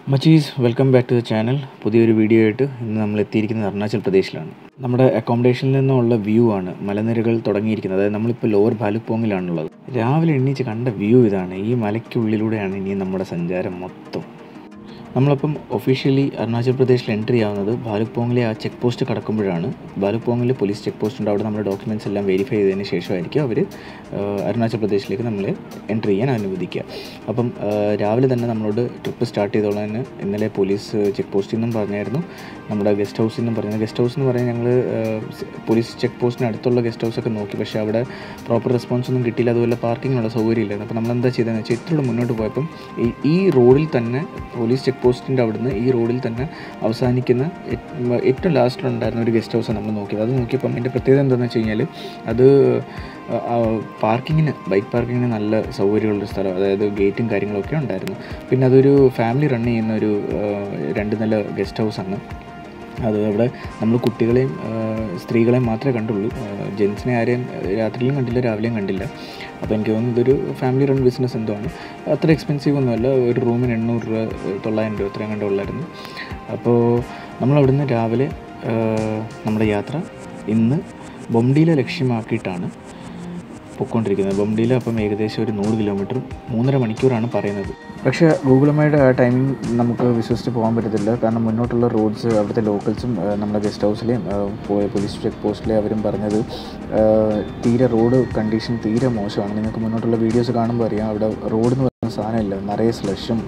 മച്ചീസ് welcome back to the channel പുതിയൊരു video ആയിട്ട് ഇന്ന് നമ്മൾ എത്തിയിരിക്കുന്നത് അരുണാചൽ പ്രദേശിലാണ് നമ്മുടെ അക്കോമഡേഷനിൽ നിന്നുള്ള വ്യൂ ആണ് മലനിരകൾ തുടങ്ങിയിരിക്കുന്നത് അതായത് നമ്മളിപ്പോൾ ലോവർ ഭാലുപ്പോങ്ങിലാണുള്ളത് രാവിലെ എണ്ണീച്ച് കണ്ട വ്യൂ ഇതാണ് ഈ മലയ്ക്കുള്ളിലൂടെയാണ് ഇനി നമ്മുടെ സഞ്ചാരം മൊത്തം നമ്മളപ്പം ഒഫീഷ്യലി അരുണാചൽ പ്രദേശിൽ എൻട്രി ആവുന്നത് ഭാലുപ്പോങ്ങിലെ ആ ചെക്ക് പോസ്റ്റ് കടക്കുമ്പോഴാണ് ഭാലുപ്പോങ്ങിൽ പോലീസ് ചെക്ക് പോസ്റ്റ് ഉണ്ട് അവിടെ നമ്മുടെ ഡോക്യുമെൻറ്റ്സ് എല്ലാം വെരിഫൈ ചെയ്തതിന് ശേഷമായിരിക്കും അവർ അരുണാചൽ പ്രദേശിലേക്ക് നമ്മളെ എൻട്രി ചെയ്യാൻ അനുവദിക്കുക അപ്പം ആ, രാവിലെ തന്നെ നമ്മളോട് ട്രിപ്പ് സ്റ്റാർട്ട് ചെയ്തോളാൻ ഇന്നലെ പോലീസ് ചെക്ക് പോസ്റ്റിൽ നിന്നും പറഞ്ഞായിരുന്നു നമ്മുടെ ഗസ്റ്റ് ഹൗസിൽ നിന്നും പറഞ്ഞത് ഗസ്റ്റ് ഹൗസ് എന്ന് പറഞ്ഞാൽ ഞങ്ങൾ പോലീസ് ചെക്ക് പോസ്റ്റിന് അടുത്തുള്ള ഗസ്റ്റ് ഹൗസൊക്കെ നോക്കി പക്ഷേ അവിടെ പ്രോപ്പർ റെസ്പോൺസ് ഒന്നും കിട്ടിയില്ല അതുപോലെ പാർക്കിങ്ങിനുള്ള സൗകര്യം ഇല്ലായിരുന്നു അപ്പോൾ നമ്മൾ എന്താ ചെയ്തതെന്ന് വെച്ചാൽ ഇത്തിരി മുന്നോട്ട് പോയപ്പം ഈ ഈ റോഡിൽ തന്നെ പോലീസ് ചെക്ക് പോസ്റ്റിൻ്റെ അവിടുന്ന് ഈ റോഡിൽ തന്നെ അവസാനിക്കുന്ന ഏറ്റ്- ഏറ്റവും ലാസ്റ്റിലുണ്ടായിരുന്ന ഒരു ഗസ്റ്റ് ഹൗസാണ് നമ്മൾ നോക്കിയത് അത് നോക്കിയപ്പം അതിൻ്റെ പ്രത്യേകത എന്താണെന്ന് വെച്ച് കഴിഞ്ഞാൽ അത് പാർക്കിങ്ങിന് ബൈക്ക് പാർക്കിങ്ങിന് നല്ല സൗകര്യമുള്ളൊരു സ്ഥലം അതായത് ഗേറ്റും കാര്യങ്ങളൊക്കെ ഉണ്ടായിരുന്നു പിന്നെ അതൊരു ഫാമിലി റൺ ചെയ്യുന്ന ഒരു ആ, രണ്ട് നില ഗസ്റ്റ് ഹൗസാണ് അത് അവിടെ നമ്മൾ കുട്ടികളെയും ആ, സ്ത്രീകളെയും മാത്രമേ കണ്ടുള്ളൂ ജെൻസിനെ ആരെയും രാത്രിയിലും കണ്ടില്ല രാവിലെയും കണ്ടില്ല അപ്പോൾ എനിക്ക് തോന്നുന്നു ഇതൊരു ഫാമിലി റൺ ബിസിനസ് എന്തോ ആണ് അത്ര എക്സ്പെൻസീവ് ഒന്നുമല്ല ഒരു റൂമിന് എണ്ണൂറ് രൂപ തൊള്ളായിരം രൂപ അത്രയും കണ്ടേ ഉള്ളായിരുന്നു അപ്പോൾ നമ്മളവിടുന്ന് രാവിലെ ആ, നമ്മുടെ യാത്ര ഇന്ന് ബൊംഡിയിലെ ലക്ഷ്യമാക്കിയിട്ടാണ് പൊയ്ക്കൊണ്ടിരിക്കുന്നത് ബൊംഡിയിൽ അപ്പം ഏകദേശം ഒരു നൂറ് കിലോമീറ്റർ മൂന്നര മണിക്കൂറാണ് പറയുന്നത് പക്ഷേ ഗൂഗിൾ അമ്മയുടെ ആ ടൈമിംഗ് നമുക്ക് വിശ്വസിച്ച് പോകാൻ പറ്റത്തില്ല കാരണം മുന്നോട്ടുള്ള റോഡ്സ് അവിടുത്തെ ലോക്കൽസും ആ, നമ്മുടെ ഗസ്റ്റ് ഹൗസിലെയും ആ, പോയ പോലീസ് ചെക്ക് പോസ്റ്റിലെ അവരും പറഞ്ഞത് ആ, തീരെ റോഡ് കണ്ടീഷൻ തീരെ മോശമാണ് നിങ്ങൾക്ക് മുന്നോട്ടുള്ള വീഡിയോസ് കാണുമ്പോൾ അറിയാം അവിടെ റോഡ് എന്ന് പറയുന്ന സാധനമില്ല നിറയെ സ്ലഷും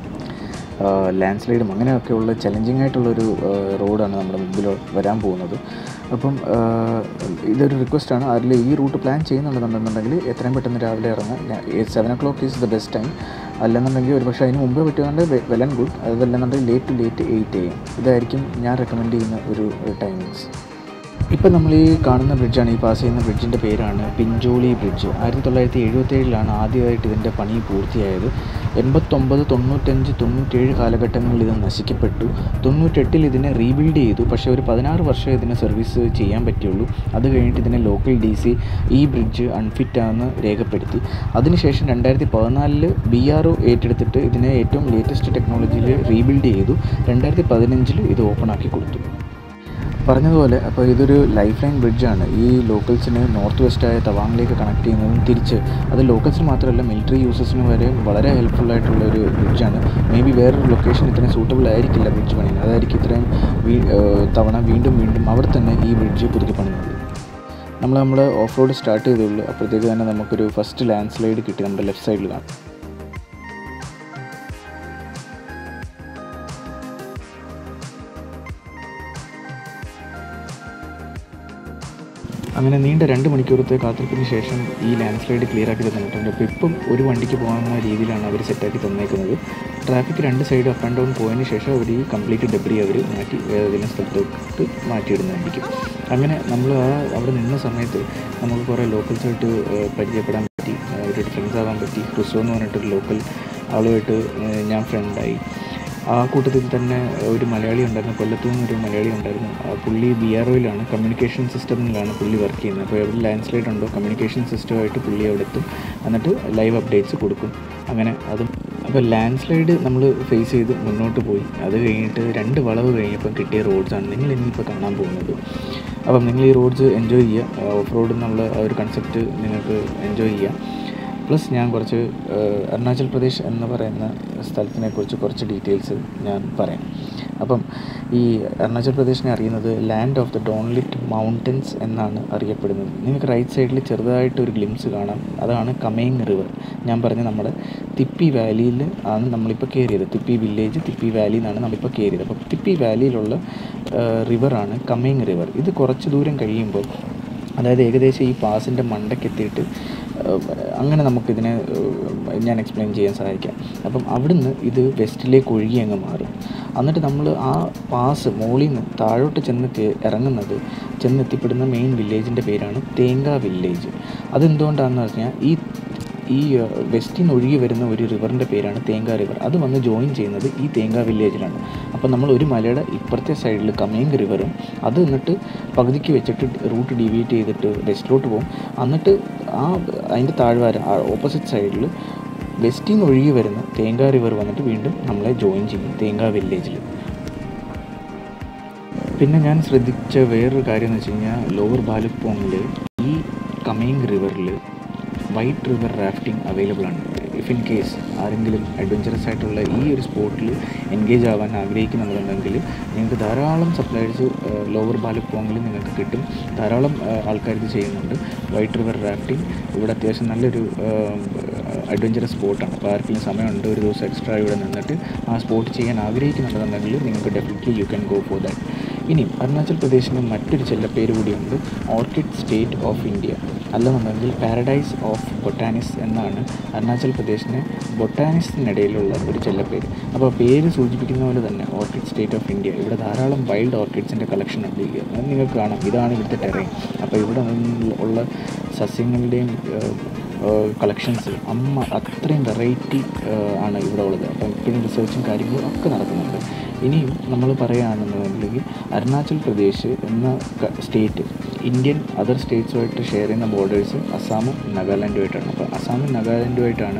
ലാൻഡ് സ്ലൈഡും അങ്ങനെയൊക്കെയുള്ള ചലഞ്ചിങ് ആയിട്ടുള്ളൊരു ആ, റോഡാണ് നമ്മുടെ മുമ്പിൽ വരാൻ പോകുന്നത് അപ്പം ആ, ഇതൊരു റിക്വസ്റ്റാണ് അതിൽ ഈ റൂട്ട് പ്ലാൻ ചെയ്യുന്നുണ്ടെന്നുണ്ടെങ്കിൽ എത്രയും പെട്ടെന്ന് രാവിലെ ഇറങ്ങാം seven o'clock is the best time അല്ലെന്നുണ്ടെങ്കിൽ ഒരു പക്ഷേ അതിന് മുമ്പേ പറ്റുകയാണെങ്കിൽ വെൽ ആൻഡ് ഗുഡ് അതല്ലെന്നുണ്ടെങ്കിൽ late to late eight A M ഇതായിരിക്കും ഞാൻ റെക്കമെൻഡ് ചെയ്യുന്ന ഒരു ടൈമിങ്സ് ഇപ്പം നമ്മൾ ഈ കാണുന്ന ബ്രിഡ്ജാണ് ഈ പാസ് ചെയ്യുന്ന ബ്രിഡ്ജിൻ്റെ പേരാണ് പിഞ്ചോളി ബ്രിഡ്ജ് ആയിരത്തി തൊള്ളായിരത്തി എഴുപത്തേഴിലാണ് ആദ്യമായിട്ട് ഇതിൻ്റെ പണി പൂർത്തിയായത് എൺപത്തൊമ്പത് തൊണ്ണൂറ്റഞ്ച് തൊണ്ണൂറ്റേഴ് കാലഘട്ടങ്ങളിൽ ഇത് നശിക്കപ്പെട്ടു തൊണ്ണൂറ്റെട്ടിൽ ഇതിനെ റീബിൽഡ് ചെയ്തു പക്ഷേ ഒരു പതിനാറ് വർഷം ഇതിനെ സർവീസ് ചെയ്യാൻ പറ്റുള്ളൂ അത് കഴിഞ്ഞിട്ട് ഇതിനെ ലോക്കൽ ഡി സി ഈ ബ്രിഡ്ജ് അൺഫിറ്റ് ആണെന്ന് രേഖപ്പെടുത്തി അതിനുശേഷം രണ്ടായിരത്തി പതിനാലിൽ ബി ആർ ഒ ഏറ്റെടുത്തിട്ട് ഇതിനെ ഏറ്റവും ലേറ്റസ്റ്റ് ടെക്നോളജിയിൽ റീബിൽഡ് ചെയ്തു രണ്ടായിരത്തി പതിനഞ്ചിൽ ഇത് ഓപ്പൺ ആക്കി കൊടുത്തു പറഞ്ഞതുപോലെ അപ്പോൾ ഇതൊരു ലൈഫ് ലൈൻ ബ്രിഡ്ജാണ് ഈ ലോക്കൽസിനെ നോർത്ത് വെസ്റ്റായ തവാങ്ങിലേക്ക് കണക്ട് ചെയ്യുന്നതും തിരിച്ച് അത് ലോക്കൽസിന് മാത്രമല്ല മിലിറ്ററി യൂസേഴ്സിന് വരെ വളരെ ഹെൽപ്ഫുൾ ആയിട്ടുള്ള ഒരു ബ്രിഡ്ജാണ് മേ ബി വേറൊരു ലൊക്കേഷൻ ഇത്രയും സൂട്ടബിൾ ആയിരിക്കില്ല ബ്രിഡ്ജ് പണിയുന്നത് അതായിരിക്കും ഇത്രയും വീ ഏഹ് തവണ വീണ്ടും വീണ്ടും അവിടെ തന്നെ ഈ ബ്രിഡ്ജ് പുതുക്കി പണിയുന്നത് നമ്മൾ നമ്മൾ ഓഫ് റോഡ് സ്റ്റാർട്ട് ചെയ്തുള്ളൂ അപ്പോഴത്തേക്ക് തന്നെ നമുക്കൊരു ഫസ്റ്റ് ലാൻഡ് സ്ലൈഡ് കിട്ടി നമ്മുടെ ലെഫ്റ്റ് സൈഡിൽ കാണാം അങ്ങനെ നീണ്ട രണ്ട് മണിക്കൂറത്തെ കാത്തിരിപ്പിന് ശേഷം ഈ ലാൻഡ് സ്ലൈഡ് ക്ലിയർ ആക്കി തന്നിട്ടുണ്ട് അപ്പോൾ ഇപ്പം ഒരു വണ്ടിക്ക് പോകാവുന്ന രീതിയിലാണ് അവർ സെറ്റാക്കി തന്നേക്കുന്നത് ട്രാഫിക് രണ്ട് സൈഡ് അപ്പ് ആൻഡ് ഡൗൺ പോയതിന് ശേഷം അവർ ഈ കംപ്ലീറ്റ് ഡെബ്രി അവർ മാറ്റി ഏതെങ്കിലും സ്ഥലത്തോട്ട് മാറ്റിയിടുന്നതായിരിക്കും അങ്ങനെ നമ്മൾ ആ അവിടെ നിന്ന സമയത്ത് നമുക്ക് കുറേ ലോക്കൽസായിട്ട് ഏഹ്, പരിചയപ്പെടാൻ പറ്റി അവരുടെ ഫ്രണ്ട്സ് ആവാൻ പറ്റി ക്രിസ്റ്റോ എന്ന് പറഞ്ഞിട്ടൊരു ലോക്കൽ ആളുമായിട്ട് ഏഹ്, ഞാൻ ഫ്രണ്ടായി ആ കൂട്ടത്തിൽ തന്നെ ഒരു മലയാളി ഉണ്ടായിരുന്നു കൊല്ലത്തു നിന്നൊരു മലയാളി ഉണ്ടായിരുന്നു ആ പുള്ളി ബി ആർ ഒയിലാണ് കമ്മ്യൂണിക്കേഷൻ സിസ്റ്റമിലാണ് പുള്ളി വർക്ക് ചെയ്യുന്നത് അപ്പോൾ എവിടെ ലാൻഡ് സ്ലൈഡ് ഉണ്ടോ കമ്മ്യൂണിക്കേഷൻ സിസ്റ്റമായിട്ട് പുള്ളി അവിടെ എത്തും എന്നിട്ട് ലൈവ് അപ്ഡേറ്റ്സ് കൊടുക്കും അങ്ങനെ അതും അപ്പോൾ ലാൻഡ് സ്ലൈഡ് നമ്മൾ ഫേസ് ചെയ്ത് മുന്നോട്ട് പോയി അത് കഴിഞ്ഞിട്ട് രണ്ട് വളവ് കഴിഞ്ഞപ്പോൾ കിട്ടിയ റോഡ്സാണ് നിങ്ങൾ ഇനിയിപ്പോൾ കാണാൻ പോകുന്നത് അപ്പം നിങ്ങൾ ഈ റോഡ്സ് എൻജോയ് ചെയ്യുക ഓഫ് റോഡ് എന്നുള്ള ആ ഒരു കൺസെപ്റ്റ് നിങ്ങൾക്ക് എൻജോയ് ചെയ്യാം പ്ലസ് ഞാൻ കുറച്ച് ഏഹ്, അരുണാചൽ പ്രദേശ് എന്ന് പറയുന്ന സ്ഥലത്തിനെ കുറിച്ച് കുറച്ച് ഡീറ്റെയിൽസ് ഞാൻ പറയാം അപ്പം ഈ അരുണാചൽ പ്രദേശിനെ അറിയുന്നത് land of the dawn lit mountains എന്നാണ് അറിയപ്പെടുന്നത് നിങ്ങൾക്ക് റൈറ്റ് സൈഡിൽ ചെറുതായിട്ട് ഒരു ഗ്ലിംസ് കാണാം അതാണ് കമേങ് റിവർ ഞാൻ പറഞ്ഞ നമ്മുടെ തിപ്പി വാലിയിൽ ആണ് നമ്മളിപ്പോൾ കയറിയത് തിപ്പി വില്ലേജ് തിപ്പി വാലി എന്നാണ് നമ്മളിപ്പോൾ കയറിയത് അപ്പോൾ തിപ്പി വാലിയിലുള്ള റിവറാണ് കമേങ് റിവർ ഇത് കുറച്ച് ദൂരം കഴിയുമ്പോൾ അതായത് ഏകദേശം ഈ പാസിൻ്റെ മണ്ടയ്ക്കെത്തിയിട്ട് ഏഹ്, അങ്ങനെ നമുക്കിതിനെ ഏഹ്, ഞാൻ എക്സ്പ്ലെയിൻ ചെയ്യാൻ സഹായിക്കാം അപ്പം അവിടുന്ന് ഇത് വെസ്റ്റിലേക്ക് ഒഴുകി അങ്ങ് മാറും എന്നിട്ട് നമ്മൾ ആ പാസ് മുകളിൽ നിന്ന് താഴോട്ട് ചെന്ന് കേ- ഇറങ്ങുന്നത് ചെന്നെത്തിപ്പെടുന്ന മെയിൻ വില്ലേജിൻ്റെ പേരാണ് തേങ്ക വില്ലേജ് അതെന്തുകൊണ്ടാണെന്ന് പറഞ്ഞാൽ ഈ ഈ വെസ്റ്റിൽ നിന്ന് ഒഴുകി വരുന്ന ഒരു റിവറിൻ്റെ പേരാണ് തേങ്ക റിവർ അത് വന്ന് ജോയിൻ ചെയ്യുന്നത് ഈ തേങ്ക വില്ലേജിലാണ് അപ്പോൾ നമ്മൾ ഒരു മലയുടെ ഇപ്പുറത്തെ സൈഡിൽ കമേങ് റിവറും അത് എന്നിട്ട് പകുതിക്ക് വെച്ചിട്ട് റൂട്ട് ഡീവിയേറ്റ് ചെയ്തിട്ട് വെസ്റ്റിലോട്ട് പോകും എന്നിട്ട് ആ അതിൻ്റെ താഴ്വാര ഓപ്പോസിറ്റ് സൈഡിൽ വെസ്റ്റിൽ നിന്ന് ഒഴുകി വരുന്ന തേങ്ക റിവർ വന്നിട്ട് വീണ്ടും നമ്മളെ ജോയിൻ ചെയ്യും തേങ്ക വില്ലേജിൽ പിന്നെ ഞാൻ ശ്രദ്ധിച്ച വേറൊരു കാര്യം എന്ന് വെച്ച് കഴിഞ്ഞാൽ ലോവർ ബാലുപ്പോങ്ങിൽ ഈ കമയിങ് റിവറിൽ വൈറ്റ് റിവർ റാഫ്റ്റിംഗ് അവൈലബിൾ ആണ് ഇഫ് ഇൻ കേസ് ആരെങ്കിലും അഡ്വഞ്ചറസ് ആയിട്ടുള്ള ഈ ഒരു സ്പോർട്ടിൽ എൻഗേജ് ആവാൻ ആഗ്രഹിക്കുന്നുണ്ടെങ്കിൽ നിങ്ങൾക്ക് ധാരാളം സപ്ലൈസ് ലോവർ ബാലുപ്പോങ്ങിൽ നിങ്ങൾക്ക് കിട്ടും ധാരാളം ആൾക്കാർ ഇത് ചെയ്യുന്നുണ്ട് വൈറ്റ് റിവർ റാഫ്റ്റിംഗ് ഇവിടെ അത്യാവശ്യം നല്ലൊരു അഡ്വഞ്ചറസ് സ്പോട്ടാണ് അപ്പോൾ ആർക്കെങ്കിലും സമയമുണ്ട് ഒരു ദിവസം എക്സ്ട്രാ ഇവിടെ നിന്നിട്ട് ആ സ്പോട്ട് ചെയ്യാൻ ആഗ്രഹിക്കുന്നുണ്ടെന്നുണ്ടെങ്കിൽ നിങ്ങൾക്ക് definitely you can go for that ഇനിയും അരുണാചൽ പ്രദേശിന് മറ്റൊരു ചെല്ലപ്പേര് കൂടിയുണ്ട് ഓർക്കിഡ് സ്റ്റേറ്റ് ഓഫ് ഇന്ത്യ അല്ലെന്നുണ്ടെങ്കിൽ പാരഡൈസ് ഓഫ് ബൊട്ടാനിസ് എന്നാണ് അരുണാചൽ പ്രദേശിന് ബൊട്ടാനിക്സിനിടയിലുള്ള ഒരു ചെല്ലപ്പേര് അപ്പോൾ പേര് സൂചിപ്പിക്കുന്ന പോലെ തന്നെ ഓർക്കിഡ് സ്റ്റേറ്റ് ഓഫ് ഇന്ത്യ ഇവിടെ ധാരാളം വൈൽഡ് ഓർക്കിഡ്സിൻ്റെ കളക്ഷൻ ഉണ്ട് അത് നിങ്ങൾക്ക് കാണാം ഇതാണ് ഇവിടുത്തെ ടെറൈൻ അപ്പോൾ ഇവിടെ നിന്ന് ഉള്ള സസ്യങ്ങളുടെയും കളക്ഷൻസ് അമ്മ അത്രയും വെറൈറ്റി ആണ് ഇവിടെ ഉള്ളത് അപ്പം ഇപ്പോഴും റിസർച്ചും കാര്യങ്ങളും ഒക്കെ നടക്കുന്നുണ്ട് ഇനിയും നമ്മൾ പറയുകയാണെന്നുണ്ടെങ്കിൽ അരുണാചൽ പ്രദേശ് എന്ന സ്റ്റേറ്റ് ഇന്ത്യൻ അതർ സ്റ്റേറ്റ്സുമായിട്ട് ഷെയർ ചെയ്യുന്ന ബോർഡേഴ്സ് അസാമും നാഗാലാൻഡുമായിട്ടാണ് അപ്പോൾ അസാമും നാഗാലാൻഡുമായിട്ടാണ്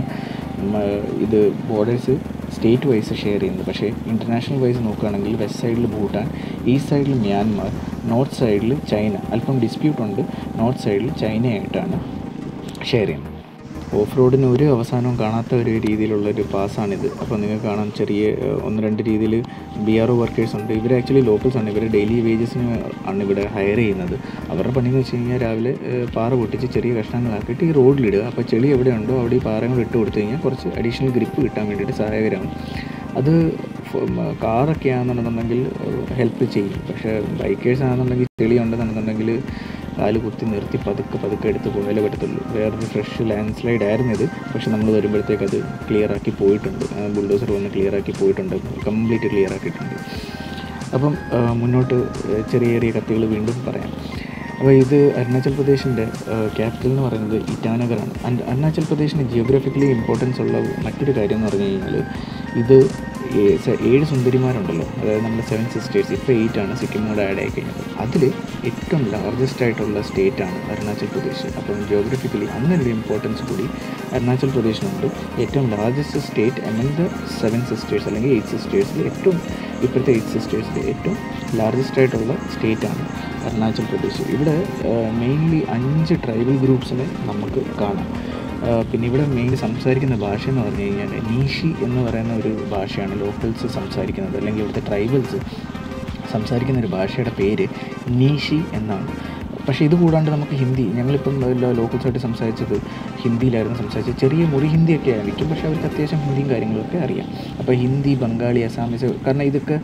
ഇത് ബോർഡേഴ്സ് സ്റ്റേറ്റ് വൈസ് ഷെയർ ചെയ്യുന്നത് പക്ഷേ ഇൻ്റർനാഷണൽ വൈസ് നോക്കുകയാണെങ്കിൽ വെസ്റ്റ് സൈഡിൽ ഭൂട്ടാൻ ഈസ്റ്റ് സൈഡിൽ മ്യാൻമാർ നോർത്ത് സൈഡിൽ ചൈന അല്പം ഡിസ്പ്യൂട്ട് ഉണ്ട് നോർത്ത് സൈഡിൽ ചൈനയായിട്ടാണ് ഷെയർ ചെയ്യുന്നത് ഓഫ് റോഡിന് ഒരു അവസാനവും കാണാത്ത ഒരു രീതിയിലുള്ള ഒരു പാസ്സാണിത് അപ്പോൾ നിങ്ങൾക്ക് കാണാം ചെറിയ ഒന്ന് രണ്ട് രീതിയിൽ ബി ആർ ഒ വർക്കേഴ്സ് ഉണ്ട് ഇവർ ആക്ച്വലി ലോക്കൽസ് ആണ് ഇവർ ഡെയിലി വേജസിന് ആണ് ഇവിടെ ഹയർ ചെയ്യുന്നത് അവരുടെ പണി എന്ന് വെച്ച് കഴിഞ്ഞാൽ രാവിലെ പാറ പൊട്ടിച്ച് ചെറിയ കഷ്ണങ്ങളാക്കിയിട്ട് ഈ റോഡിലിടുക അപ്പോൾ ചെളി എവിടെയുണ്ടോ അവിടെ ഈ പാറകൾ ഇട്ട് കൊടുത്തു കഴിഞ്ഞാൽ കുറച്ച് അഡീഷണൽ ഗ്രിപ്പ് കിട്ടാൻ വേണ്ടിയിട്ട് സഹായകരമാണ് അത് കാറൊക്കെ ആണെന്നുണ്ടെന്നുണ്ടെങ്കിൽ ഹെൽപ്പ് ചെയ്യും പക്ഷേ ബൈക്കേഴ്സ് ആണെന്നുണ്ടെങ്കിൽ ചെളി ഉണ്ടെന്നുണ്ടെന്നുണ്ടെങ്കിൽ കാല് കുത്തി നിർത്തി പതുക്കെ പതുക്കെ എടുത്ത് പോയാലേ പറ്റത്തുള്ളൂ വേറൊരു ഫ്രഷ് ലാൻഡ് സ്ലൈഡ് ആയിരുന്നു ഇത് പക്ഷെ നമ്മൾ വരുമ്പോഴത്തേക്ക് അത് ക്ലിയർ ആക്കി പോയിട്ടുണ്ട് ബുൾഡോസർ വന്ന് ക്ലിയർ ആക്കി പോയിട്ടുണ്ട് കംപ്ലീറ്റ് ക്ലിയർ ആക്കിയിട്ടുണ്ട് അപ്പം മുന്നോട്ട് ചെറിയ ചെറിയ കത്തുകൾ വീണ്ടും പറയാം അപ്പോൾ ഇത് അരുണാചൽ പ്രദേശിൻ്റെ ക്യാപിറ്റൽ എന്ന് പറയുന്നത് ഇറ്റാനഗറാണ് അരുണാചൽ പ്രദേശിന് ജിയോഗ്രഫിക്കലി ഇമ്പോർട്ടൻസ് ഉള്ള മറ്റൊരു കാര്യം എന്ന് പറഞ്ഞു കഴിഞ്ഞാൽ ഇത് ഏഴ് സുന്ദരിമാരുണ്ടല്ലോ അതായത് നമ്മുടെ സെവൻ സിസ്റ്റേഴ്സ് ഇപ്പോൾ എയ്റ്റ് ആണ് സിക്കിം കൂടെ ആഡ് ആയി കഴിഞ്ഞത് അതിൽ ഏറ്റവും ലാർജസ്റ്റ് ആയിട്ടുള്ള സ്റ്റേറ്റ് ആണ് അരുണാചൽ പ്രദേശ് അപ്പം ജിയോഗ്രഫിക്കലി അങ്ങനെ ഒരു ഇമ്പോർട്ടൻസ് കൂടി അരുണാചൽ പ്രദേശിനുണ്ട് ഏറ്റവും largest state among the seven sisters അല്ലെങ്കിൽ എയ്റ്റ് സിസ്റ്റേഴ്സിൽ ഏറ്റവും ഇപ്പോഴത്തെ എയ്റ്റ് സിസ്റ്റേഴ്സിൽ ഏറ്റവും ലാർജസ്റ്റ് ആയിട്ടുള്ള സ്റ്റേറ്റ് ആണ് അരുണാചൽ പ്രദേശ് ഇവിടെ മെയിൻലി അഞ്ച് ട്രൈബൽ ഗ്രൂപ്പ്സിനെ നമുക്ക് കാണാം പിന്നെ ഇവിടെ മെയിൻ സംസാരിക്കുന്ന ഭാഷ എന്ന് പറഞ്ഞു കഴിഞ്ഞാൽ നീഷി എന്ന് പറയുന്ന ഒരു ഭാഷയാണ് ലോക്കൽസ് സംസാരിക്കുന്നത് അല്ലെങ്കിൽ ഇവിടുത്തെ ട്രൈബൽസ് സംസാരിക്കുന്ന ഒരു ഭാഷയുടെ പേര് നീഷി എന്നാണ് പക്ഷേ ഇത് കൂടാണ്ട് നമുക്ക് ഹിന്ദി ഞങ്ങളിപ്പം ലോക്കൽസായിട്ട് സംസാരിച്ചത് ഹിന്ദിയിലായിരുന്നു സംസാരിച്ചത് ചെറിയ മുറി ഹിന്ദിയൊക്കെ ആയിരിക്കും പക്ഷേ അവർക്ക് അത്യാവശ്യം ഹിന്ദിയും കാര്യങ്ങളൊക്കെ അറിയാം അപ്പോൾ ഹിന്ദി ബംഗാളി അസാമീസ് കാരണം ഇതൊക്കെ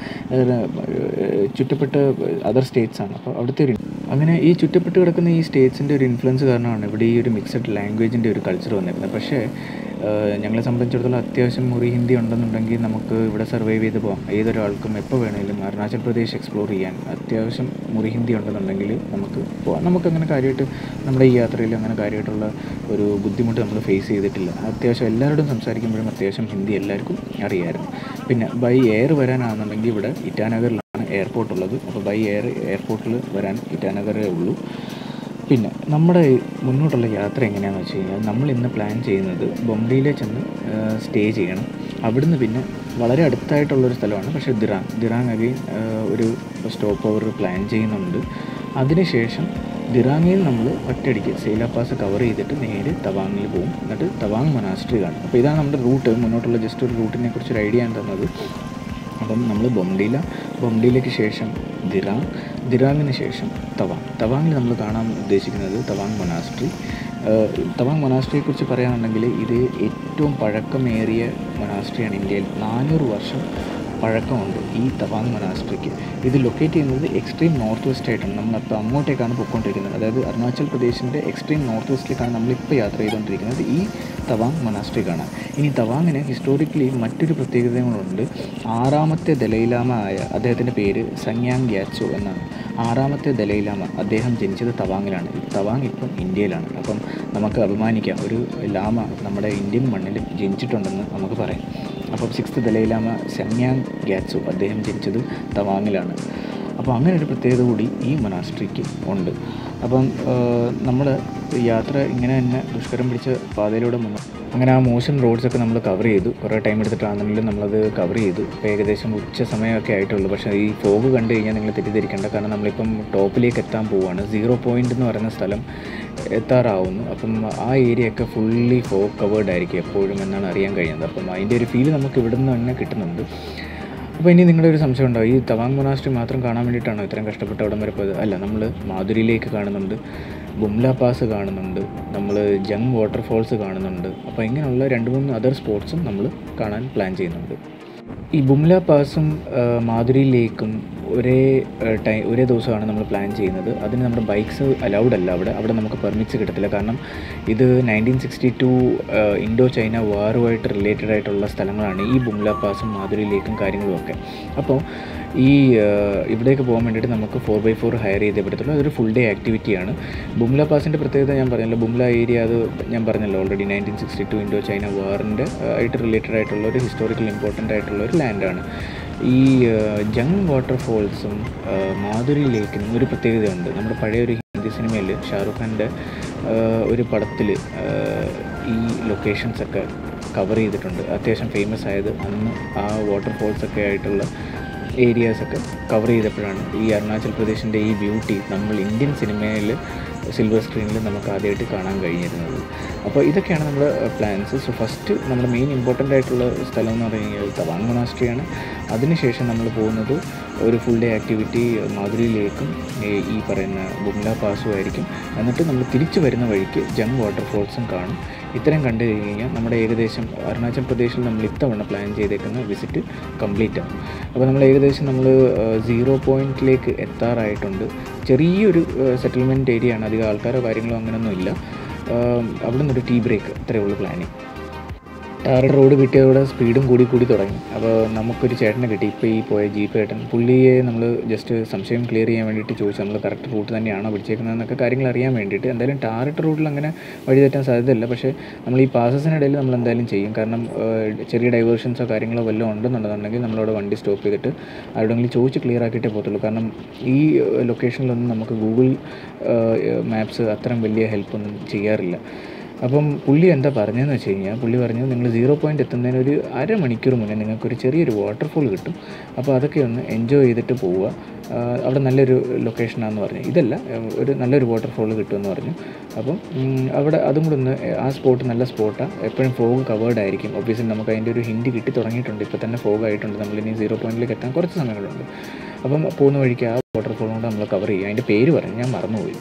ചുറ്റപ്പെട്ട അതർ സ്റ്റേറ്റ്സ് ആണ് അപ്പോൾ അവിടുത്തെ ഒരു അങ്ങനെ ഈ ചുറ്റപ്പെട്ട് കിടക്കുന്ന ഈ സ്റ്റേറ്റ്സിൻ്റെ ഒരു ഇൻഫ്ലുവൻസ് കാരണമാണ് ഇവിടെ ഈ ഒരു മിക്സഡ് ലാംഗ്വേജിൻ്റെ ഒരു കൾച്ചർ വന്നിരുന്നത് പക്ഷേ ഞങ്ങളെ സംബന്ധിച്ചിടത്തോളം അത്യാവശ്യം മുറി ഹിന്ദി ഉണ്ടെന്നുണ്ടെങ്കിൽ നമുക്ക് ഇവിടെ സർവൈവ് ചെയ്ത് പോകാം ഏതൊരാൾക്കും എപ്പോൾ വേണമെങ്കിലും അരുണാചൽ പ്രദേശ് എക്സ്പ്ലോർ ചെയ്യാൻ അത്യാവശ്യം മുറി ഹിന്ദി ഉണ്ടെന്നുണ്ടെങ്കിൽ നമുക്ക് പോകാം നമുക്കങ്ങനെ കാര്യമായിട്ട് നമ്മുടെ ഈ യാത്രയിൽ അങ്ങനെ കാര്യമായിട്ടുള്ള ഒരു ബുദ്ധിമുട്ട് നമ്മൾ ഫേസ് ചെയ്തിട്ടില്ല അത്യാവശ്യം എല്ലാവരോടും സംസാരിക്കുമ്പോഴും അത്യാവശ്യം ഹിന്ദി എല്ലാവർക്കും അറിയാമായിരുന്നു പിന്നെ ബൈ എയർ വരാനാണെന്നുണ്ടെങ്കിൽ ഇവിടെ ഇറ്റാനഗറിലാണ് എയർപോർട്ട് ഉള്ളത് അപ്പോൾ ബൈ എയർ എയർപോർട്ടിൽ വരാൻ ഇറ്റാനഗറേ ഉള്ളൂ പിന്നെ നമ്മുടെ മുന്നോട്ടുള്ള യാത്ര എങ്ങനെയാണെന്ന് വെച്ച് കഴിഞ്ഞാൽ നമ്മൾ ഇന്ന് പ്ലാൻ ചെയ്യുന്നത് ബൊംബെയിലെ ചെന്ന് സ്റ്റേ ചെയ്യണം അവിടുന്ന് പിന്നെ വളരെ അടുത്തായിട്ടുള്ളൊരു സ്ഥലമാണ് പക്ഷേ ദിറാങ് ദിറാങ് അഗെയിൻ ഒരു സ്റ്റോപ്പ് ഓവർ പ്ലാൻ ചെയ്യുന്നുണ്ട് അതിനുശേഷം ദിറാങ്ങിൽ നമ്മൾ ഒറ്റയടിക്ക് സേല പാസ് കവർ ചെയ്തിട്ട് നേരെ തവാങ്ങിൽ പോകും എന്നിട്ട് തവാങ് മൊനാസ്ട്രി കാണും അപ്പോൾ ഇതാണ് നമ്മുടെ റൂട്ട് മുന്നോട്ടുള്ള ജസ്റ്റ് ഒരു റൂട്ടിനെ കുറിച്ച് ഒരു ഐഡിയ ആണ് തന്നത് അപ്പം നമ്മൾ ബൊംഡില ബൊംഡിയിലേക്ക് ശേഷം ദിറാങ് ദിറാങ്ങിന് ശേഷം തവാങ് തവാങ്ങിൽ നമ്മൾ കാണാൻ ഉദ്ദേശിക്കുന്നത് തവാങ് മൊനാസ്ട്രി തവാങ് മൊനാസ്ട്രിയെക്കുറിച്ച് പറയുകയാണെന്നുണ്ടെങ്കിൽ ഇത് ഏറ്റവും പഴക്കമേറിയ മൊനാസ്ട്രിയാണ് ഇന്ത്യയിൽ നാനൂറ് വർഷം പഴക്കമുണ്ട് ഈ തവാങ് മൊനാസ്ട്രിക്ക് ഇത് ലൊക്കേറ്റ് ചെയ്യുന്നത് എക്സ്ട്രീം നോർത്ത് വെസ്റ്റ് ആയിട്ടാണ് നമ്മളപ്പോൾ അങ്ങോട്ടേക്കാണ് പൊയ്ക്കൊണ്ടിരിക്കുന്നത് അതായത് അരുണാചൽ പ്രദേശിൻ്റെ എക്സ്ട്രീം നോർത്ത് വെസ്റ്റിലേക്കാണ് നമ്മളിപ്പോൾ യാത്ര ചെയ്തുകൊണ്ടിരിക്കുന്നത് ഈ തവാങ് മൊനാസ്ട്രി കാണാൻ ഇനി തവാങ്ങിന് ഹിസ്റ്റോറിക്കലി മറ്റൊരു പ്രത്യേകതകളുണ്ട് ആറാമത്തെ ദലൈലാമ ആയ അദ്ദേഹത്തിൻ്റെ പേര് സങ്യാങ് ഗ്യാച്ചോ എന്നാണ് ആറാമത്തെ ദലൈലാമ അദ്ദേഹം ജനിച്ചത് തവാങ്ങിലാണ് തവാങ് ഇപ്പം ഇന്ത്യയിലാണ് അപ്പം നമുക്ക് അഭിമാനിക്കാം ഒരു ലാമ നമ്മുടെ ഇന്ത്യൻ മണ്ണിൽ ജനിച്ചിട്ടുണ്ടെന്ന് നമുക്ക് പറയാം അപ്പം സിക്സ്ത് ദലൈലാമ സങ്യാങ് ഗ്യാറ്റ്സു അദ്ദേഹം ജനിച്ചത് തവാങ്ങിലാണ് അപ്പോൾ അങ്ങനെ ഒരു പ്രത്യേകത കൂടി ഈ മൊനാസ്ട്രിക്ക് ഉണ്ട് അപ്പം നമ്മൾ യാത്ര ഇങ്ങനെ തന്നെ ദുഷ്കരം പിടിച്ച പാതയിലൂടെ മുന്നോട്ട് അങ്ങനെ ആ മോശം റോഡ്സൊക്കെ നമ്മൾ കവർ ചെയ്തു കുറേ ടൈം എടുത്തിട്ടാണെങ്കിലും നമ്മളത് കവർ ചെയ്തു ഇപ്പോൾ ഏകദേശം ഉച്ച സമയമൊക്കെ ആയിട്ടുള്ളൂ പക്ഷേ ഈ ഫോഗ് കണ്ടു കഴിഞ്ഞാൽ നിങ്ങൾ തെറ്റിദ്ധരിക്കേണ്ട കാരണം നമ്മളിപ്പം ടോപ്പിലേക്ക് എത്താൻ പോവുകയാണ് സീറോ പോയിൻ്റ് എന്ന് പറയുന്ന സ്ഥലം എത്താറാവുന്നു അപ്പം ആ ഏരിയ ഒക്കെ ഫുള്ളി ഫോഗ് കവേർഡ് ആയിരിക്കും എപ്പോഴും എന്നാണ് അറിയാൻ കഴിയുന്നത് അപ്പം അതിൻ്റെ ഒരു ഫീൽ നമുക്ക് ഇവിടെ നിന്ന് തന്നെ കിട്ടുന്നുണ്ട് അപ്പോൾ ഇനി നിങ്ങളുടെ ഒരു സംശയം ഉണ്ടാവും ഈ തവാങ് മൊനാസ്ട്രി മാത്രം കാണാൻ വേണ്ടിയിട്ടാണോ ഇത്രയും കഷ്ടപ്പെട്ട് അവിടം വരെ പോയത് അല്ല നമ്മൾ മാധുരിയിലേക്ക് കാണുന്നുണ്ട് ബുംല പാസ് കാണുന്നുണ്ട് നമ്മൾ ജങ് വാട്ടർഫോൾസ് കാണുന്നുണ്ട് അപ്പോൾ ഇങ്ങനെയുള്ള രണ്ട് മൂന്ന് അതർ സ്പോട്സും നമ്മൾ കാണാൻ പ്ലാൻ ചെയ്യുന്നുണ്ട് ഈ ബുംല പാസും ആ, മാധുരി ലേക്കും ഒരേ ടൈം ഒരേ ദിവസമാണ് നമ്മൾ പ്ലാൻ ചെയ്യുന്നത് അതിന് നമ്മുടെ ബൈക്സ് അലൗഡ് അല്ല അവിടെ അവിടെ നമുക്ക് പെർമിറ്റ്സ് കിട്ടത്തില്ല കാരണം ഇത് nineteen sixty two Indo China വാറുമായിട്ട് റിലേറ്റഡ് ആയിട്ടുള്ള സ്ഥലങ്ങളാണ് ഈ ബുംല പാസും മാധുരി ലേക്കും കാര്യങ്ങളും ഒക്കെ അപ്പോൾ ഈ ആ, ഇവിടേക്ക് പോകാൻ വേണ്ടിയിട്ട് നമുക്ക് ഫോർ ബൈ ഫോർ ഹയർ ചെയ്തേ പറ്റത്തുള്ളൂ അതൊരു ഫുൾ ഡേ ആക്ടിവിറ്റിയാണ് ബുംല പാസിൻ്റെ പ്രത്യേകത ഞാൻ പറഞ്ഞല്ലോ ബുംല ഏരിയ അത് ഞാൻ പറഞ്ഞല്ലോ already nineteen sixty two Indo China വാറിൻ്റെ ആയിട്ട് റിലേറ്റഡ് ആയിട്ടുള്ള ഒരു ഹിസ്റ്റോറിക്കൽ ഇമ്പോർട്ടൻ്റ് ആയിട്ടുള്ള ഒരു ലാൻഡാണ് ഈ ആ, ജങ് വാട്ടർഫോൾസും ആ, മാധുരി ലേക്കിനും ഒരു പ്രത്യേകതയുണ്ട് നമ്മുടെ പഴയ ഒരു ഹിന്ദി സിനിമയിൽ ഷാറുഖ് ഖാൻ്റെ ആ, ഒരു പടത്തിൽ ഈ ലൊക്കേഷൻസൊക്കെ കവർ ചെയ്തിട്ടുണ്ട് അത്യാവശ്യം ഫേമസ് ആയത് അന്ന് ആ വാട്ടർഫോൾസൊക്കെ ആയിട്ടുള്ള ഏരിയാസൊക്കെ കവർ ചെയ്തപ്പോഴാണ് ഈ അരുണാചൽ പ്രദേശിൻ്റെ ഈ ബ്യൂട്ടി നമ്മൾ ഇന്ത്യൻ സിനിമയിൽ സിൽവർ സ്ക്രീനിൽ നമുക്ക് ആദ്യമായിട്ട് കാണാൻ കഴിഞ്ഞിരുന്നത് അപ്പോൾ ഇതൊക്കെയാണ് നമ്മുടെ പ്ലാൻസ് സോ ഫസ്റ്റ് നമ്മുടെ മെയിൻ ഇമ്പോർട്ടൻ്റ് ആയിട്ടുള്ള സ്ഥലം എന്ന് പറഞ്ഞു കഴിഞ്ഞാൽ തവാങ് മൊനാസ്ട്രിയാണ് അതിനുശേഷം നമ്മൾ പോകുന്നത് ഒരു ഫുൾ ഡേ ആക്ടിവിറ്റി മാധുരിയിലേക്കും ഈ- ഈ പറയുന്ന ബുംല പാസും ആയിരിക്കും എന്നിട്ട് നമ്മൾ തിരിച്ചു വരുന്ന വഴിക്ക് ജങ് വാട്ടർഫോൾസും കാണും ഇത്രയും കണ്ടു കഴിഞ്ഞ് കഴിഞ്ഞാൽ നമ്മുടെ ഏകദേശം അരുണാചൽ പ്രദേശിൽ നമ്മൾ ഇത്തവണ പ്ലാൻ ചെയ്തേക്കുന്ന വിസിറ്റ് കംപ്ലീറ്റ് ആവും അപ്പോൾ നമ്മൾ ഏകദേശം നമ്മൾ സീറോ പോയിന്റിലേക്ക് എത്താറായിട്ടുണ്ട് ചെറിയൊരു സെറ്റിൽമെൻറ്റ് ഏരിയ ആണ് അധികം ആൾക്കാരോ കാര്യങ്ങളോ അങ്ങനെയൊന്നും ഇല്ല ആഹ് അവിടെ നിന്നൊരു ടീ ബ്രേക്ക് ഇത്രയേ ഉള്ളൂ പ്ലാനിങ് ടാർ റോഡ് കിട്ടിയതോടെ സ്പീഡും കൂടി കൂടി തുടങ്ങി അപ്പോൾ നമുക്കൊരു ചേട്ടനെ കിട്ടി ഇപ്പോൾ ഈ പോയ ജീപ്പ് ഏട്ടൻ പുള്ളിയെ നമ്മൾ ജസ്റ്റ് സംശയം ക്ലിയർ ചെയ്യാൻ വേണ്ടിയിട്ട് ചോദിച്ചു നമ്മൾ കറക്റ്റ് റൂട്ട് തന്നെയാണോ പിടിച്ചേക്കുന്നതെന്നൊക്കെ കാര്യങ്ങൾ അറിയാൻ വേണ്ടിയിട്ട് എന്തായാലും ടാറിട്ട് റൂട്ടിൽ അങ്ങനെ വഴി തെറ്റാൻ സാധ്യതയില്ല പക്ഷേ നമ്മൾ ഈ പാസസിനിടയിൽ നമ്മൾ എന്തായാലും ചെയ്യും കാരണം ഏഹ്, ചെറിയ ഡൈവേർഷൻസോ കാര്യങ്ങളോ വല്ലതും ഉണ്ടെന്നുണ്ടെന്നുണ്ടെങ്കിൽ നമ്മളവിടെ വണ്ടി സ്റ്റോപ്പ് ചെയ്തിട്ട് ആരോടെങ്കിലും ചോദിച്ച് ക്ലിയർ ആക്കിയിട്ടേ പോകത്തുള്ളൂ കാരണം ഈ ഏഹ്, ലൊക്കേഷനിലൊന്നും നമുക്ക് ഗൂഗിൾ മാപ്സ് അത്രയും വലിയ ഹെൽപ്പൊന്നും ചെയ്യാറില്ല അപ്പം പുള്ളി എന്താ പറഞ്ഞതെന്ന് വെച്ച് കഴിഞ്ഞാൽ പുള്ളി പറഞ്ഞു നിങ്ങൾ സീറോ പോയിൻ്റ് എത്തുന്നതിന് ഒരു അരമണിക്കൂർ മുന്നേ നിങ്ങൾക്കൊരു ചെറിയൊരു വാട്ടർഫോൾ കിട്ടും അപ്പോൾ അതൊക്കെ ഒന്ന് എൻജോയ് ചെയ്തിട്ട് പോവുക ആ, അവിടെ നല്ലൊരു ലൊക്കേഷനാണെന്ന് പറഞ്ഞു ഇതല്ല ആ, ഒരു നല്ലൊരു വാട്ടർഫോൾ കിട്ടുമെന്ന് പറഞ്ഞു അപ്പം ഉം, അവിടെ അതും കൂടെ ഒന്ന് ആ സ്പോട്ട് നല്ല സ്പോട്ടാണ് എപ്പോഴും ഫോഗ് കവേർഡ് ആയിരിക്കും ഒബ്വിയസ്ലി നമുക്ക് അതിൻ്റെ ഒരു ഹിൻഡ് കിട്ടി തുടങ്ങിയിട്ടുണ്ട് ഇപ്പോൾ തന്നെ ഫോഗ് ആയിട്ടുണ്ട് നമ്മളിനി സീറോ പോയിന്റിലേക്ക് എത്താൻ കുറച്ച് സമയങ്ങളുണ്ട് അപ്പം പോകുന്ന വഴിക്ക് ആ വാട്ടർഫോളും കൂടെ നമ്മൾ കവർ ചെയ്യും അതിൻ്റെ പേര് പറഞ്ഞു ഞാൻ മറന്നുപോയി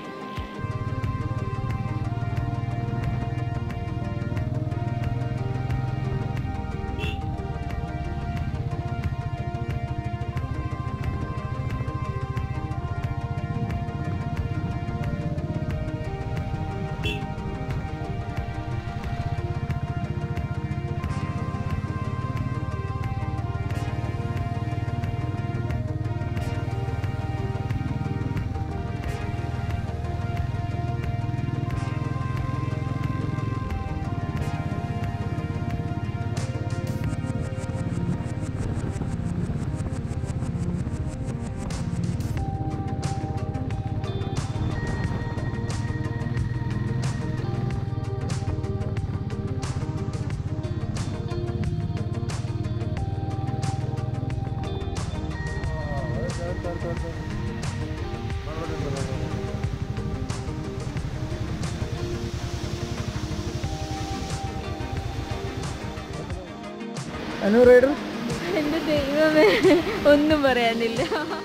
അനു റൈഡർ എന്റെ ദൈവമേ ഒന്നും പറയാനില്ല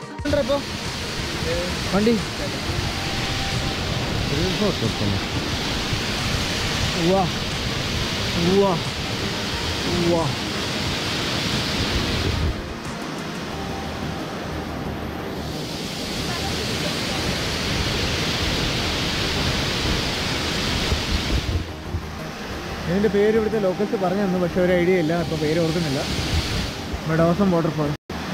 വണ്ടി ഉവ്വ. ഉവ്വ. ഉവ്വ. ഇതിൻ്റെ പേര് ഇവിടുത്തെ ലോക്കൽസ് പറഞ്ഞു തന്നു പക്ഷേ ഒരു ഐഡിയ ഇല്ല ഇപ്പോൾ പേര് ഓർക്കുന്നില്ല മെഡോസം വാട്ടർഫാൾ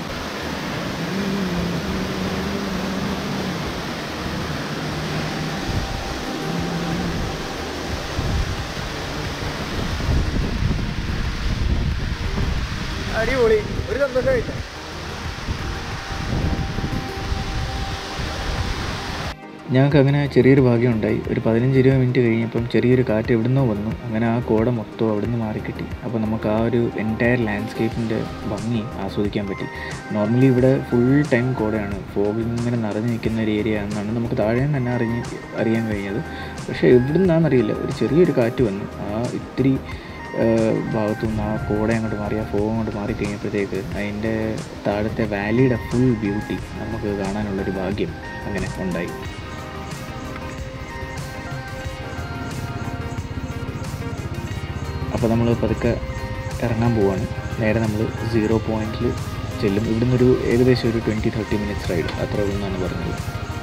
അടിപൊളി ഒരു സന്തോഷമായിട്ട് ഞങ്ങൾക്ക് അങ്ങനെ ചെറിയൊരു ഭാഗ്യം ഉണ്ടായി ഒരു പതിനഞ്ച് ഇരുപത് മിനിറ്റ് കഴിഞ്ഞപ്പം ചെറിയൊരു കാറ്റ് എവിടുന്നോ വന്നു അങ്ങനെ ആ കോട മൊത്തം അവിടുന്ന് മാറിക്കിട്ടി അപ്പോൾ നമുക്ക് ആ ഒരു എൻറ്റയർ ലാൻഡ്സ്കേപ്പിൻ്റെ ഭംഗി ആസ്വദിക്കാൻ പറ്റി നോർമലി ഇവിടെ ഫുൾ ടൈം കോടയാണ് ഫോഗ് ഇങ്ങനെ നിറഞ്ഞു നിൽക്കുന്ന ഒരു ഏരിയ ആണെന്നാണ് നമുക്ക് താഴെ നിന്ന് തന്നെ അറിഞ്ഞ് അറിയാൻ കഴിഞ്ഞത് പക്ഷേ എവിടുന്നാണെന്നറിയില്ല ഒരു ചെറിയൊരു കാറ്റ് വന്നു ആ ഇത്തിരി ഭാഗത്തു നിന്ന് ആ കോട അങ്ങോട്ട് മാറി ആ ഫോഗ് അങ്ങോട്ട് മാറി കഴിഞ്ഞപ്പോഴത്തേക്ക് അതിൻ്റെ താഴത്തെ വാലിയുടെ ഫുൾ ബ്യൂട്ടി നമുക്ക് കാണാനുള്ളൊരു ഭാഗ്യം അങ്ങനെ ഉണ്ടായി അപ്പോൾ നമ്മൾ പതുക്കെ ഇറങ്ങാൻ പോവാണ് നേരെ നമ്മൾ സീറോ പോയിന്റിൽ ചെല്ലും ഇവിടുന്ന് ഒരു ഏകദേശം ഒരു ട്വൻറ്റി തേർട്ടി മിനിറ്റ്സ് റൈഡ് അത്ര ഉള്ളെന്നാണ് പറഞ്ഞത്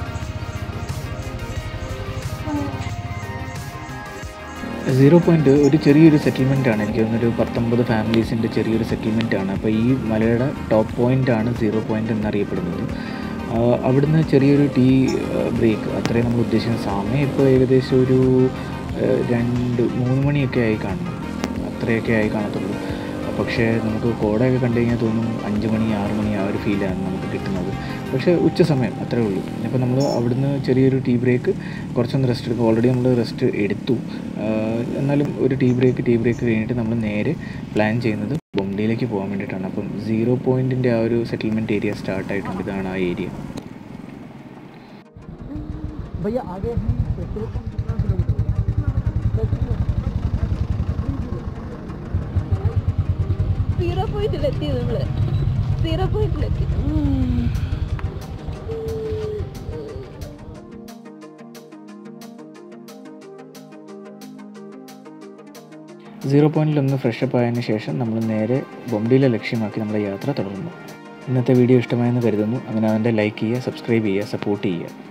സീറോ പോയിന്റ് ഒരു ചെറിയൊരു സെറ്റിൽമെൻ്റ് ആണ് എനിക്ക് തോന്നുന്നൊരു പത്തൊമ്പത് ഫാമിലീസിൻ്റെ ചെറിയൊരു സെറ്റിൽമെൻ്റ് ആണ് അപ്പോൾ ഈ മലയുടെ ടോപ്പ് പോയിന്റ് ആണ് സീറോ പോയിന്റ് എന്നറിയപ്പെടുന്നത് ആ, അവിടുന്ന് ചെറിയൊരു ടീ ബ്രേക്ക് അത്രയും നമ്മൾ ഉദ്ദേശിക്കുന്ന സമയം ഇപ്പോൾ ഏകദേശം ഒരു ആ, രണ്ട് മൂന്ന് മണിയൊക്കെ ആയി കാണുന്നു അത്രയൊക്കെ ആയി കാണത്തുള്ളൂ പക്ഷേ നമുക്ക് കോടയൊക്കെ കണ്ടു കഴിഞ്ഞാൽ തോന്നും അഞ്ച് മണി ആറ് മണി ആ ഒരു ഫീലാണ് നമുക്ക് കിട്ടുന്നത് പക്ഷേ ഉച്ച സമയം അത്രേ ഉള്ളൂ ഇപ്പോൾ നമ്മൾ അവിടുന്ന് ചെറിയൊരു ടീ ബ്രേക്ക് കുറച്ചൊന്ന് റെസ്റ്റ് എടുക്കും ഓൾറെഡി നമ്മൾ റെസ്റ്റ് എടുത്തു ആഹ് എന്നാലും ഒരു ടീ ബ്രേക്ക് ടീ ബ്രേക്ക് കഴിഞ്ഞിട്ട് നമ്മൾ നേരെ പ്ലാൻ ചെയ്യുന്നത് ബൊംഡിയിലേക്ക് പോകാൻ വേണ്ടിയിട്ടാണ് അപ്പം സീറോ പോയിൻറ്റിൻ്റെ ആ ഒരു സെറ്റിൽമെൻറ്റ് ഏരിയ സ്റ്റാർട്ട് ആയിട്ടുണ്ട് ഇതാണ് ആ ഏരിയ भैया आगे ही पेट्रोल पंप कितना किलोमीटर സീറോ പോയിന്റിലെത്തി നമ്മള് സീറോ പോയിന്റിലെത്തി സീറോ പോയിന്റിൽ ഒന്ന് ഫ്രഷപ്പ് ആയതിനു ശേഷം നമ്മൾ നേരെ ബൊംഡിയിലെ ലക്ഷ്യമാക്കി നമ്മുടെ യാത്ര തുടർന്നു ഇന്നത്തെ വീഡിയോ ഇഷ്ടമായെന്ന് കരുതുന്നു അങ്ങനെ അതിൻ്റെ ലൈക്ക് ചെയ്യുക സബ്സ്ക്രൈബ് ചെയ്യുക സപ്പോർട്ട് ചെയ്യുക